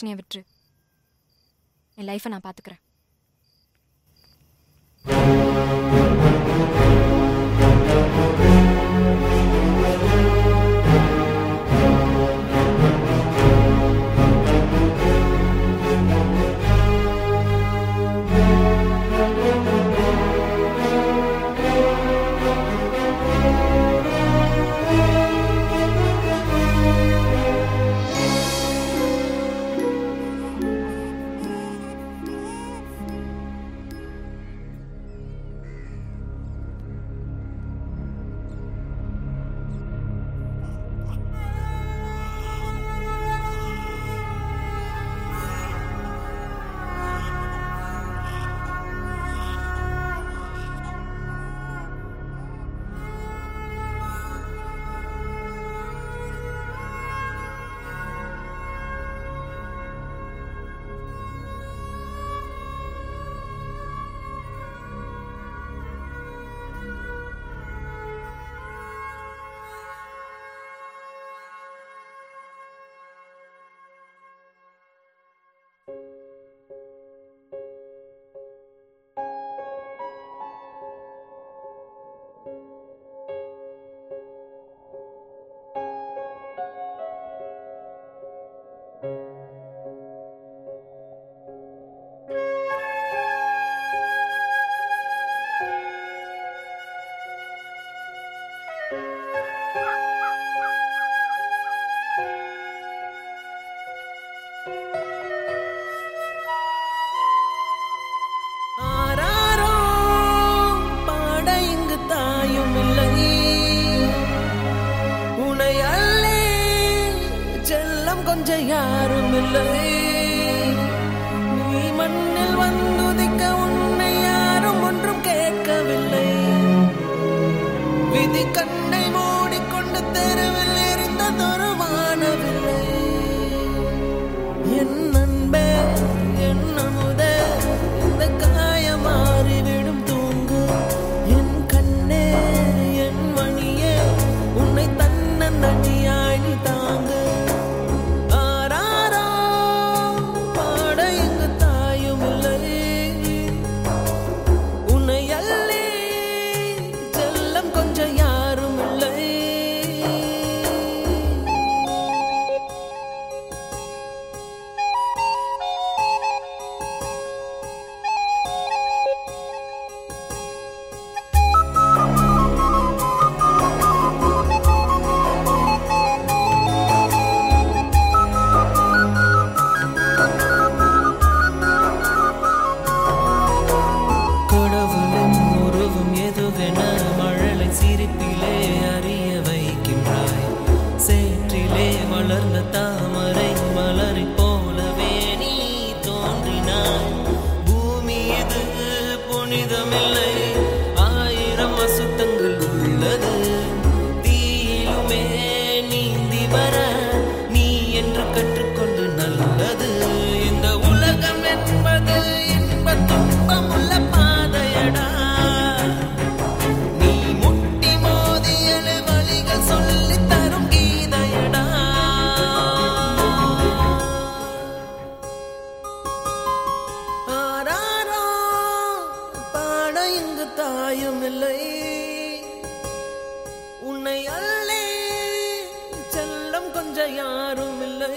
பிரச்சனையை விட்டுரு என் லைஃப்பை நான் பார்த்துக்கிறேன் ஆராரோ பாட இங்கு தாயும் இல்லை உனை அல்லே செல்லம் கொஞ்சம் யாரும் இல்லை நீ மண்ணில் வந்துதிக்க உன்னை யாரும் ஒன்றும் கேட்கவில்லை விதி கண்ணை மூடிக்கொண்டு தெருவில் எரிந்ததொரு வானவில்லை என் அன்பே என் அமுதே இந்த காயம் மாறிவிடும் தூங்கு என் கண்ணே என் மணியே உன்னை தன்னந்தனியாய் நீ தாங்கு ஆராரோ பாட எங்கு தாயும் இல்லை உன்னை அள்ளி செல்லம் கொஞ்சம் யாரும் இல்லை கடவுளும் உருவும் எதுவென மழலை சிரிப்பிலே அறிய வைக்கின்றாய் சேற்றிலே வளர்ந்த தாமரை மலரை போலவே நீ தோன்றினாய் பூமி இது புனிதமில்லை ஆயிரம் அசுத்தங்கள் உள்ளது தீயிலுமே நீந்தி வர நீ என்று கற்றுக்கொண்டு நல்லது இந்த உலகம் என்பது இன்ப துன்பமுள்ள பாதையடா நீ முட்டி மோதியல வழிகள் சொல்லித் தரும் கீதையடா ஆராரோ பாட இங்கு தாயும் இல்லை உன்னை அல்லே செல்லம் கொஞ்சம் யாரும் இல்லை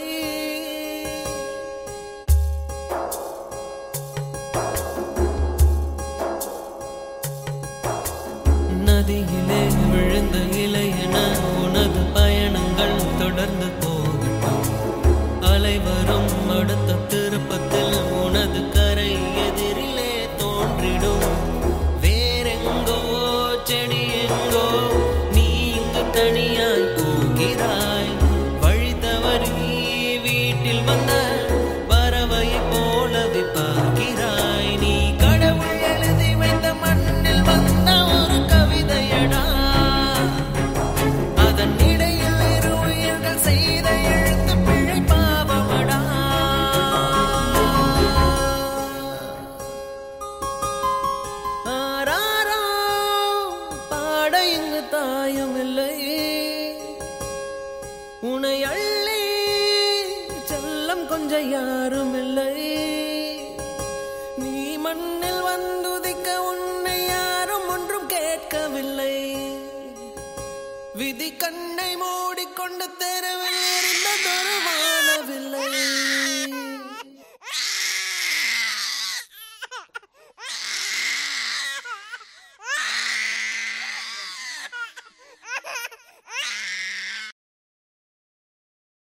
நதியிலே விழுந்த இலை என உனது பயணங்கள் தொடர்ந்து போகட்டும் அலை வரும் அடுத்த திருப்பத்தில் உனது கரை எதிரிலே தோன்றிடும் வேறெங்கோ செடி எங்கோ நீ இங்கு தனியாய் போகிறாய் வழி தவறி வீட்டில் வந்த பறவையை போலவே பார்க்கிறாய் நீ கடவுள் எழுதி வைத்த மண்ணில் வந்த ஒரு கவிதையடா அதன் இடையில் இரு உயிர்கள் செய்த எழுத்து பிழை பாவமடா யாரும் இல்லை நீ மண்ணில் வந்துதிக்க உன்னை யாரும் ஒன்றும் கேட்கவில்லை விதி கண்ணை மூடிக்கொண்டு தெருவில் இருந்ததொரு